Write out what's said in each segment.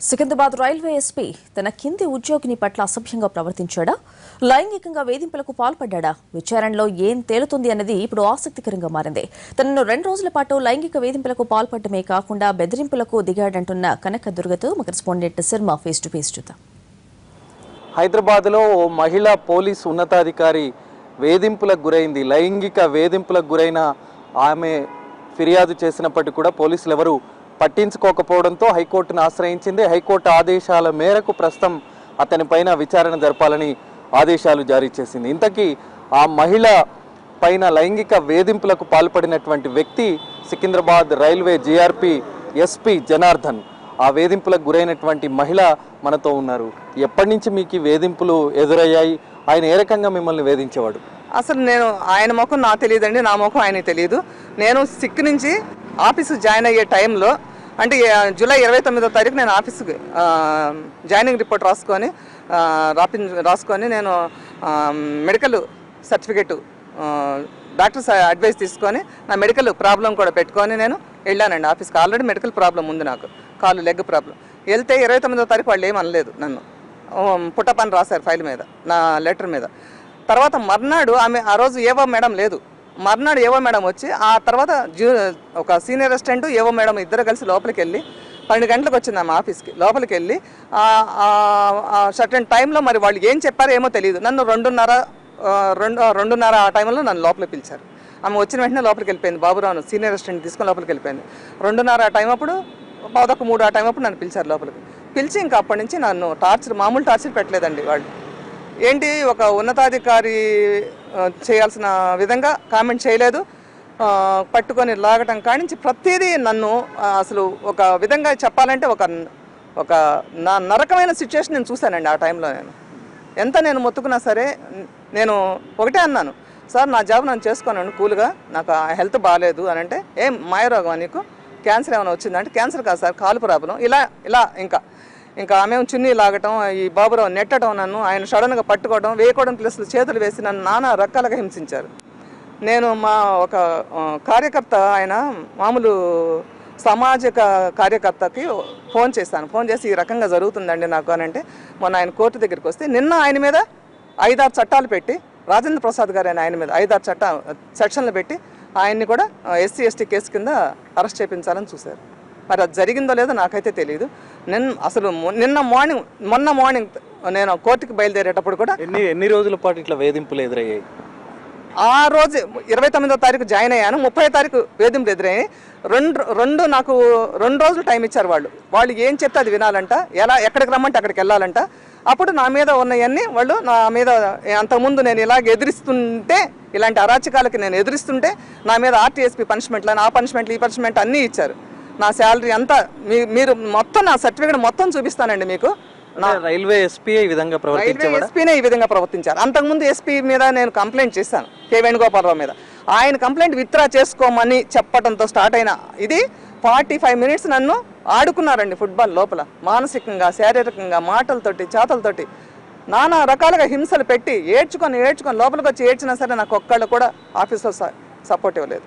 Secunderabad railway SP తన కింది ఉద్యోగిని పట్ల అసభ్యంగా ప్రవర్తించాడా లైంగికంగా వేధింపులకు పాల్పడ్డా విచారణలో ఏం తేలుతుంది అన్నది ఇప్పుడు ఆసక్తికరంగా మారింది తనను రెండు రోజుల పాటు లైంగిక వేధింపులకు పాల్పడమే కాకుండా బెదిరింపులకు దిగాడంటున్న కనక దుర్గతో మా correspondent Sharma face to face చూద్దాం హైదరాబాద్లో ఓ మహిళా పోలీస్ ఉన్నతాధికారి వేధింపులకు గురైంది లైంగిక వేధింపులకు గురైన ఆమె ఫిర్యాదు చేసినప్పటికీ కూడా పోలీసులు ఎవరు పట్టించుకోకపోవడంతో హైకోర్టును ఆశ్రయించింది హైకోర్టు ఆదేశాల మేరకు ప్రస్తుతం అతనిపైన విచారణ జరపాలని ఆదేశాలు జారీ చేసింది ఇంతకీ ఆ మహిళ పైన లైంగిక వేధింపులకు పాల్పడినటువంటి వ్యక్తి Secunderabad railway GRP SP Janardhan ఆ వేధింపులకు గురైనటువంటి మహిళ మనతో ఉన్నారు ఎప్పటి నుంచి మీకు ఈ వేధింపులు ఎదురయ్యాయి ఆయన ఏ రకంగా మిమ్మల్ని వేధించేవాడు అసలు నేను ఆయన ముఖం నాకు తెలియదండి నా ముఖం ఆయనకి తెలియదు నేను సిక్ నుంచి ఆఫీసు జాయిన్ అయ్యే టైంలో అంటే ఆ, జూలై ఇరవై తొమ్మిదో తారీఖు నేను ఆఫీస్కి ఆ, జాయినింగ్ రిపోర్ట్ రాసుకొని ఆ, రాపి రాసుకొని నేను ఆ, మెడికల్ సర్టిఫికెట్ ఆ, డాక్టర్స్ అడ్వైస్ తీసుకొని నా మెడికల్ ప్రాబ్లం కూడా పెట్టుకొని నేను వెళ్ళానండి ఆఫీస్కి ఆల్రెడీ మెడికల్ ప్రాబ్లం ఉంది నాకు కాలు లెగ్ ప్రాబ్లం వెళ్తే ఇరవై తొమ్మిదో తారీఖు వాళ్ళు ఏం అనలేదు నన్ను పుట్టపని రాశారు ఫైల్ మీద నా లెటర్ మీద తర్వాత మర్నాడు ఆమె ఆ రోజు ఏవో మేడం లేదు మర్నాడు ఏవో మేడం వచ్చి ఆ తర్వాత జూ ఒక సీనియర్ అసిస్టెంట్ ఏవో మేడం ఇద్దరు కలిసి లోపలికి వెళ్ళి పన్నెండు గంటలకు వచ్చింది ఆమె ఆఫీస్కి లోపలికి వెళ్ళి సర్టన్ టైంలో మరి వాళ్ళు ఏం చెప్పారో ఏమో తెలియదు నన్ను రెండున్నర ఆ, రెండు రెండున్నర ఆ టైంలో నన్ను లోపలికి పిలిచారు ఆమె వచ్చిన వెంటనే లోపలికి వెళ్ళిపోయింది బాబురావు సీనియర్ అసిస్టెంట్ తీసుకొని లోపలికి వెళ్ళిపోయింది రెండున్నర ఆ టైం అప్పుడు పాదొక మూడు ఆ టైం అప్పుడు నన్ను పిలిచారు లోపలికి పిలిచి ఇంకా అప్పటి నుంచి నన్ను టార్చర్ మామూలు టార్చర్ పెట్టలేదండి వాళ్ళు ఏంటి ఒక ఉన్నతాధికారి ఆ, చేయాల్సిన విధంగా కామెంట్ చేయలేదు ఆ, పట్టుకొని లాగటం కానించి ప్రతిదీ నన్ను ఆ, అసలు ఒక విధంగా చెప్పాలంటే ఒక ఒక నా నరకమైన సిచ్యువేషన్ నేను చూశానండి ఆ టైంలో నేను ఎంత నేను మొత్తుకున్నా సరే నేను ఒకటే అన్నాను సార్ నా జాబ్ నన్ను చేసుకోనండి కూల్గా నాకు ఆ హెల్త్ బాగాలేదు అని అంటే ఏం మాయరోగం నీకు క్యాన్సర్ ఏమైనా వచ్చిందంటే క్యాన్సర్ కాదు సార్ కాలు ప్రాబ్లం ఇలా ఇలా ఇంకా ఇంకా ఆమె చున్నీ లాగటం ఈ బాబురావు నెట్టడం నన్ను ఆయన సడన్గా పట్టుకోవడం వేయకోవడం ప్లస్లు చేతులు వేసి నన్ను నానా రకాలుగా హింసించారు నేను మా ఒక ఆ, కార్యకర్త ఆయన మామూలు సామాజిక కార్యకర్తకి ఫోన్ చేశాను ఫోన్ చేసి ఈ రకంగా జరుగుతుందండి నాకు అని అంటే మొన్న ఆయన కోర్టు దగ్గరికి వస్తే నిన్న ఆయన మీద ఐదారు చట్టాలు పెట్టి రాజేంద్ర ప్రసాద్ గారు ఆయన ఆయన మీద ఐదారు చట్ట సెక్షన్లు పెట్టి ఆయన్ని కూడా ఎస్సీ ఎస్టీ కేసు కింద అరెస్ట్ చేయించాలని చూశారు మరి అది జరిగిందో లేదో నాకైతే తెలియదు నిన్న అసలు మొ- నిన్న మార్నింగ్ మొన్న మార్నింగ్ నేను కోర్టుకి బయలుదేరేటప్పుడు కూడా ఎన్ని ఎన్ని రోజుల పాటు ఇట్లా వేధింపులు ఎదురయ్యాయి ఆ రోజు ఇరవై తొమ్మిదో తారీఖు జాయిన్ అయ్యాను ముప్పై తారీఖు వేధింపులు ఎదురయ్యాయి రెండు రెండు నాకు రెండు రోజులు టైం ఇచ్చారు వాళ్ళు వాళ్ళు ఏం చెప్తే అది వినాలంట ఎలా ఎక్కడికి రమ్మంటే అక్కడికి వెళ్ళాలంట అప్పుడు నా మీద ఉన్నవన్నీ వాళ్ళు నా మీద అంతకుముందు నేను ఇలాగ ఎదిరిస్తుంటే ఇలాంటి అరాచకాలకి నేను ఎదిరిస్తుంటే నా మీద ఆర్టీఎస్పీ పనిష్మెంట్లు ఆ పనిష్మెంట్లు ఈ పనిష్మెంట్ అన్నీ ఇచ్చారు నా శాలరీ అంతా మీ- మీరు మొత్తం నా సర్టిఫికేట్ మొత్తం చూపిస్తానండి మీకు నా అంటే రైల్వే ఎస్పీ ఈ విధంగా రైల్వే ప్రవర్తించేవాడా ఎస్పీనే ఈ విధంగా ప్రవర్తించారు అంతకుముందు ఎస్పీ మీద నేను కంప్లైంట్ చేశాను కె వేణుగోపాలరావు మీద ఆయన కంప్లైంట్ విత్డ్రా చేసుకోమని చెప్పడంతో స్టార్ట్ అయిన ఇది ఫార్టీ ఫైవ్ మినిట్స్ నన్ను ఆడుకున్నారండి ఫుట్బాల్ లోపల మానసికంగా శారీరకంగా మాటలతోటి చేతలతోటి నానా రకాలుగా హింసలు పెట్టి ఏడ్చుకొని ఏడ్చుకొని లోపలికి వచ్చి ఏడ్చినా సరే నాకు ఒక్కళ్ళు కూడా ఆఫీస్లో సపోర్ట్ ఇవ్వలేదు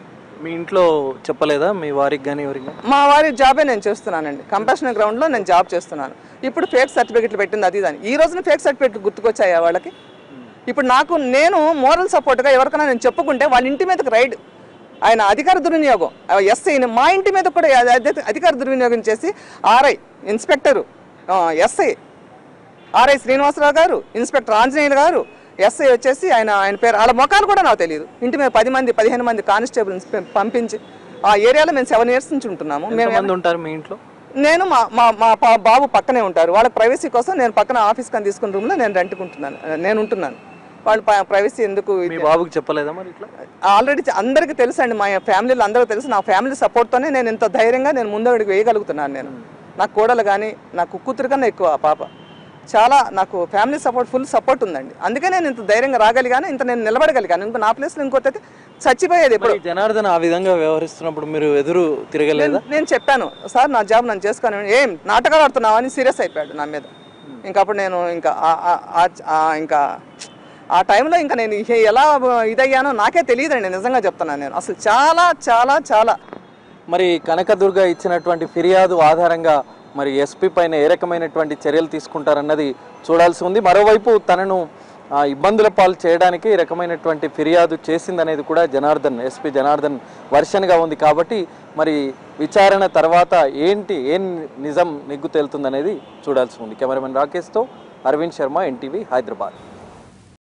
మీ ఇంట్లో చెప్పలేదా మీ వారికి కానీ ఎవరికి కానీ మా వారి జాబే నేను చేస్తున్నానండి కంపాషన్ గ్రౌండ్లో నేను జాబ్ చేస్తున్నాను ఇప్పుడు ఫేక్ సర్టిఫికెట్లు పెట్టింది అది దాని ఈ రోజున ఫేక్ సర్టిఫికెట్లు గుర్తుకొచ్చాయా వాళ్ళకి ఇప్పుడు నాకు నేను మోరల్ సపోర్ట్గా ఎవరికైనా నేను చెప్పుకుంటే వాళ్ళ ఇంటి మీదకి రైడ్ ఆయన అధికార దుర్వినియోగం ఎస్ఐని మా ఇంటి మీద కూడా అధి- అధి- అధికార దుర్వినియోగం చేసి RI inspector SI RI Srinivasa Rao garu inspector Anjaneyulu గారు ఎస్ఐ వచ్చేసి ఆయన ఆయన పేరు వాళ్ళ ముఖాలు కూడా నాకు తెలియదు ఇంటి మీద పది మంది పదిహేను మంది కానిస్టేబుల్స్ పంపించి ఆ ఏరియాలో మేము సెవెన్ ఇయర్స్ నుంచి ఉంటున్నాము మేము ఎంతమంది ఉంటారు మీ ఇంట్లో నేను మా మా మా పా- బాబు పక్కనే ఉంటారు వాళ్ళ ప్రైవసీ కోసం నేను పక్కన ఆఫీస్ కానీ తీసుకున్న రూమ్లో నేను రెంట్కుంటున్నాను నేను ఉంటున్నాను వాళ్ళు ప్రైవసీ ఎందుకు మీ బాబుకి చెప్పలేదా మరి ఇట్లా ఆల్రెడీ అందరికీ తెలుసు అండి మా ఫ్యామిలీలో అందరికీ తెలుసు నా ఫ్యామిలీ సపోర్ట్తోనే నేను ఇంత ధైర్యంగా నేను ముందడుగు వేయగలుగుతున్నాను నేను నా కోడలు కానీ నాకు కూతురు కన్నా ఎక్కువ ఆ పాప చాలా నాకు ఫ్యామిలీ సపోర్ట్ ఫుల్ సపోర్ట్ ఉందండి అందుకే నేను ఇంత ధైర్యంగా రాగలిగాను ఇంత నేను నిలబడగలిగాను ఇంకో నా ప్లేస్లో ఇంకోటి అయితే చచ్చిపోయేది ఎప్పుడు మరి జనార్దన్ ఆ విధంగా వ్యవహరిస్తున్నప్పుడు మీరు ఎదురు తిరగలేదా నేను- నేను చెప్పాను సార్ నా జాబ్ నన్ను చేసుకొని ఏం నాటకాలు ఆడుతున్నావు అని సీరియస్ అయిపోయాడు నా మీద ఇంకా అప్పుడు నేను ఇంకా ఆ- ఆ- ఆ- ఆ- ఇంకా ఆ టైంలో ఇంకా నేను ఏ- ఎలా ఇదయ్యానో నాకే తెలియదండి నిజంగా చెప్తున్నాను నేను అసలు చాలా చాలా చాలా మరి కనకదుర్గ ఇచ్చినటువంటి ఫిర్యాదు ఆధారంగా మరి ఎస్పీ పైన ఏ రకమైనటువంటి చర్యలు తీసుకుంటారన్నది చూడాల్సి ఉంది మరోవైపు తనను ఆ, ఇబ్బందుల పాలు చేయడానికి ఈ రకమైనటువంటి ఫిర్యాదు చేసిందనేది కూడా జనార్దన్ ఎస్పీ జనార్దన్ వర్షన్గా ఉంది కాబట్టి మరి విచారణ తర్వాత ఏంటి ఏం నిజం నిగ్గు తేలుతుందనేది చూడాల్సి ఉంది కెమెరామెన్ రాకేష్తో అరవింద్ శర్మ ఎన్టీవీ హైదరాబాద్